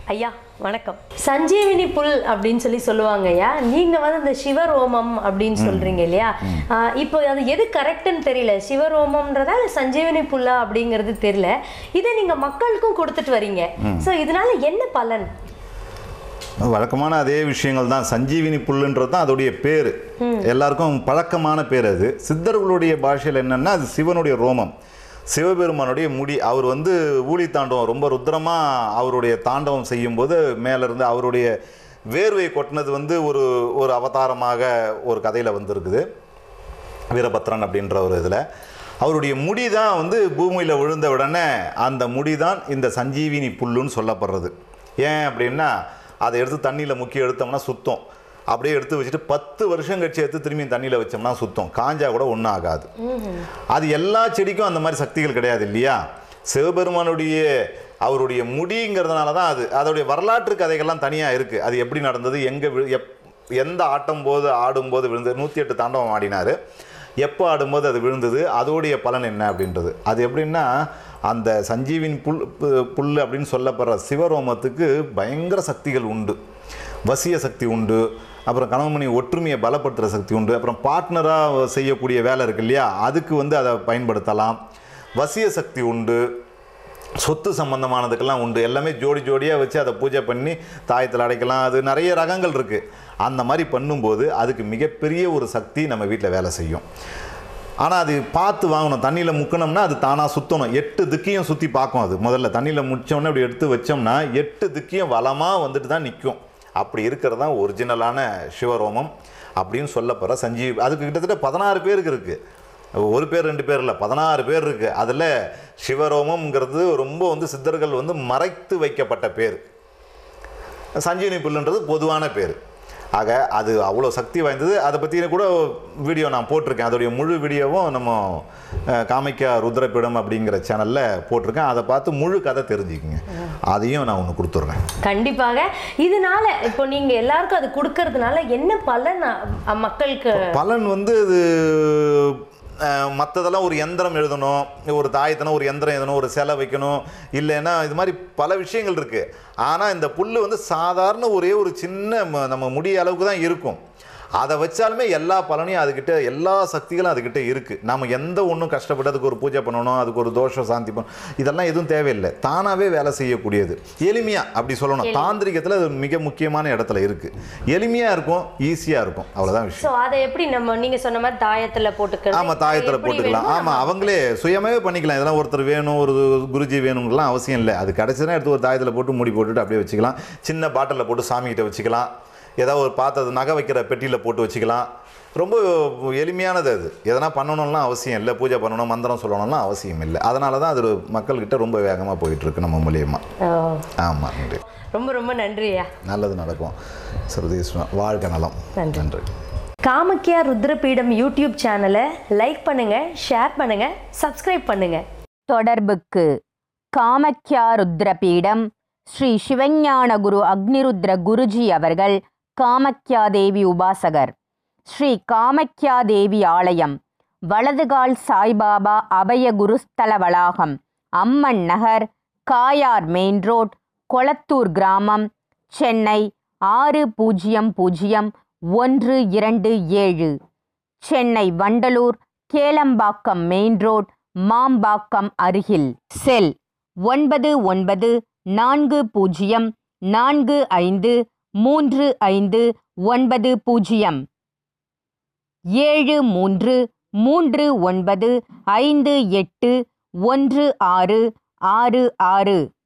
ஐயா வணக்கம் சஞ்சீவினி புல் அப்படின்னு சொல்லி சொல்லுவாங்க ஐயா நீங்க வந்து இந்த சிவரோமம் அப்படின்னு சொல்றீங்க இல்லையா ஆஹ் இப்போ அது எது கரெக்ட்னு தெரியல சிவரோமம்ன்றதா இல்ல சஞ்சீவினி புல்லா அப்படிங்கிறது தெரியல இதை நீங்க மக்களுக்கும் கொடுத்துட்டு வரீங்க சோ இதனால என்ன பலன் வழக்கமான அதே விஷயங்கள் தான் சஞ்சீவினி புல்லுன்றது தான் அதோடைய பேர் எல்லாருக்கும் பழக்கமான பேர் அது சித்தர்களுடைய பாஷையில் என்னன்னா அது சிவனுடைய ரோமம் சிவபெருமானுடைய முடி அவர் வந்து ஊழி தாண்டவம் ரொம்ப ருத்ரமாக அவருடைய தாண்டவம் செய்யும்போது மேலேருந்து அவருடைய வேர்வை கொட்டினது வந்து ஒரு ஒரு அவதாரமாக ஒரு கதையில் வந்திருக்குது வீரபத்ரன் அப்படின்ற ஒரு இதில் அவருடைய முடி தான் வந்து பூமியில் விழுந்த உடனே அந்த முடி தான் இந்த சஞ்சீவினி புல்லுன்னு சொல்லப்படுறது ஏன் அப்படின்னா அதை எடுத்து தண்ணியில் முக்கி எடுத்தோம்னா சுத்தம் அப்படியே எடுத்து வச்சுட்டு பத்து வருஷம் கழிச்சு எடுத்து திரும்பி தண்ணியில் வச்சோம்னா சுத்தம் காஞ்சா கூட ஒன்றும் ஆகாது அது எல்லா செடிக்கும் அந்த மாதிரி சக்திகள் கிடையாது இல்லையா சிவபெருமானுடைய அவருடைய முடிங்கிறதுனால தான் அது அதோடைய வரலாற்று கதைகள்லாம் தனியாக இருக்குது அது எப்படி நடந்தது எங்கே எப் எந்த ஆட்டம் போது ஆடும்போது விழுந்தது நூற்றி எட்டு தாண்டவம் ஆடினார் எப்போ ஆடும்போது அது விழுந்தது அதோடைய பலன் என்ன அப்படின்றது அது எப்படின்னா அந்த சஞ்சீவின் புல் பு- புல் அப்படின்னு சொல்லப்படுற சிவரோமத்துக்கு பயங்கர சக்திகள் உண்டு வசிய சக்தி உண்டு அப்புறம் கணவன்மணி ஒற்றுமையை பலப்படுத்துகிற சக்தி உண்டு அப்புறம் பார்ட்னராக செய்யக்கூடிய வேலை இருக்கு இல்லையா அதுக்கு வந்து அதை பயன்படுத்தலாம் வசிய சக்தி உண்டு சொத்து சம்பந்தமானதுக்கெல்லாம் உண்டு எல்லாமே ஜோடி ஜோடியாக வச்சு அதை பூஜை பண்ணி தாயத்தில் அடைக்கலாம் அது நிறைய ரகங்கள் இருக்குது அந்த மாதிரி பண்ணும்போது அதுக்கு மிகப்பெரிய ஒரு சக்தி நம்ம வீட்டில் வேலை செய்யும் ஆனால் அது பார்த்து வாங்கணும் தண்ணியில் முக்கணும்னா அது தானாக சுற்றணும் எட்டு திக்கையும் சுற்றி பார்க்கும் அது முதல்ல தண்ணியில் முடிச்சோன்னே அப்படி எடுத்து வச்சோம்னா எட்டு திக்கையும் வளமாக வந்துட்டு தான் நிற்கும் அப்படி இருக்கிறது தான் ஒரிஜினலான சிவரோமம் அப்படின்னு சொல்லப்படுற சஞ்சீவ் அதுக்கு கிட்டத்தட்ட பதினாறு பேருக்கு இருக்குது ஒரு பேர் ரெண்டு பேர் இல்லை பதினாறு பேர் இருக்குது அதில் சிவரோமம்ங்கிறது ரொம்ப வந்து சித்தர்கள் வந்து மறைத்து வைக்கப்பட்ட பேர் சஞ்சீவனி புல்லுன்றது பொதுவான பேர் ஆக அது அவ்வளோ சக்தி வாய்ந்தது அதை பற்றி கூட வீடியோ நான் போட்டிருக்கேன் அதோடைய முழு வீடியோவும் நம்ம அஹ், காமிக்கா ருத்ரபீடம் அப்படிங்கிற சேனலில் போட்டிருக்கேன் அதை பார்த்து முழு கதை தெரிஞ்சுக்குங்க அதையும் நான் ஒன்று கொடுத்துட்றேன் கண்டிப்பாக இதனால இப்போ நீங்க எல்லாருக்கும் அது கொடுக்கறதுனால என்ன பலன் அ- மக்களுக்கு பலன் வந்து இது மற்றதெல்லாம் ஒரு எந்திரம் எழுதணும் ஒரு தாயத்தனம் ஒரு எந்திரம் எழுதணும் ஒரு சிலை வைக்கணும் இல்லைன்னா இது மாதிரி பல விஷயங்கள் இருக்குது ஆனால் இந்த புல் வந்து சாதாரண ஒரே ஒரு சின்ன ம- நம்ம முடிய அளவுக்கு தான் இருக்கும் அதை வச்சாலுமே எல்லா பலனையும் அதுக்கிட்ட எல்லா சக்திகளும் அதுக்கிட்ட இருக்குது நம்ம எந்த ஒன்றும் கஷ்டப்பட்டு அதுக்கு ஒரு பூஜை பண்ணணும் அதுக்கு ஒரு தோஷம் சாந்தி பண்ணணும் இதெல்லாம் எதுவும் தேவையில்லை தானாகவே வேலை செய்யக்கூடியது எளிமையாக அப்படி சொல்லணும் தாந்திரிகத்தில் அது மிக முக்கியமான இடத்துல இருக்குது எளிமையாக இருக்கும் ஈஸியாக இருக்கும் அவ்வளோதான் விஷயம் சோ அதை எப்படி நம்ம நீங்க சொன்ன மாதிரி தாயத்துல போட்டுக்கிறது ஆமா தாயத்தில் எப்படி போட்டுக்கலாம் வேணுமோ ஆமா அவங்களே சுயமாவே பண்ணிக்கலாம் இதெல்லாம் ஒருத்தர் வேணும் ஒரு குருஜி வேணுங்கலாம் அவசியம் இல்லை அது கிடச்சுன்னா எடுத்து ஒரு தாயத்தில் போட்டு மூடி போட்டுட்டு அப்படியே வச்சுக்கலாம் சின்ன பாட்டிலில் போட்டு சாமிகிட்ட வச்சுக்கலாம் ஏதாவது ஒரு பாத்திரத்தை நகை வைக்கிற பெட்டியில் போட்டு வச்சுக்கலாம் ரொம்ப எளிமையானது அது எதனா பண்ணணும்லாம் அவசியம் இல்லை பூஜை பண்ணணும் மந்திரம் சொல்லணும்லாம் அவசியம் இல்லை அதனால தான் அது மக்கள்கிட்ட ரொம்ப வேகமாக போயிட்டு இருக்கு நம்ம மூலியமா ஓ, ஆமாம் நன்றி ரொம்ப ரொம்ப நன்றியா நல்லது நடக்கும் சரதீஸ்வரன் வாழ்க நலம் நன்றி. நன்றி காமக்கியா ருத்ரபீடம் யூடியூப் சேனலை லைக் பண்ணுங்க ஷேர் பண்ணுங்க சப்ஸ்கிரைப் பண்ணுங்க தொடர்புக்கு காமக்யா ருத்ரபீடம் ஸ்ரீ சிவஞான குரு அக்னிருத்ர குருஜி அவர்கள் காமக்யா தேவி உபாசகர் ஸ்ரீ காமக்யா தேவி ஆலயம் வலதுகால் சாய்பாபா அபய குருஸ்தல வளாகம் அம்மன் நகர் காயார் மெயின் ரோட் கொளத்தூர் கிராமம் சென்னை ஆறு பூஜ்ஜியம் பூஜ்ஜியம் ஒன்று இரண்டு ஏழு சென்னை வண்டலூர் கேளம்பாக்கம் மெயின் ரோட் மாம்பாக்கம் அருகில் செல் ஒன்பது ஒன்பது நான்கு பூஜ்ஜியம் நான்கு ஐந்து மூன்று ஐந்து ஒன்பது பூஜ்ஜியம் ஏழு மூன்று மூன்று ஒன்பது ஐந்து எட்டு ஒன்று ஆறு ஆறு ஆறு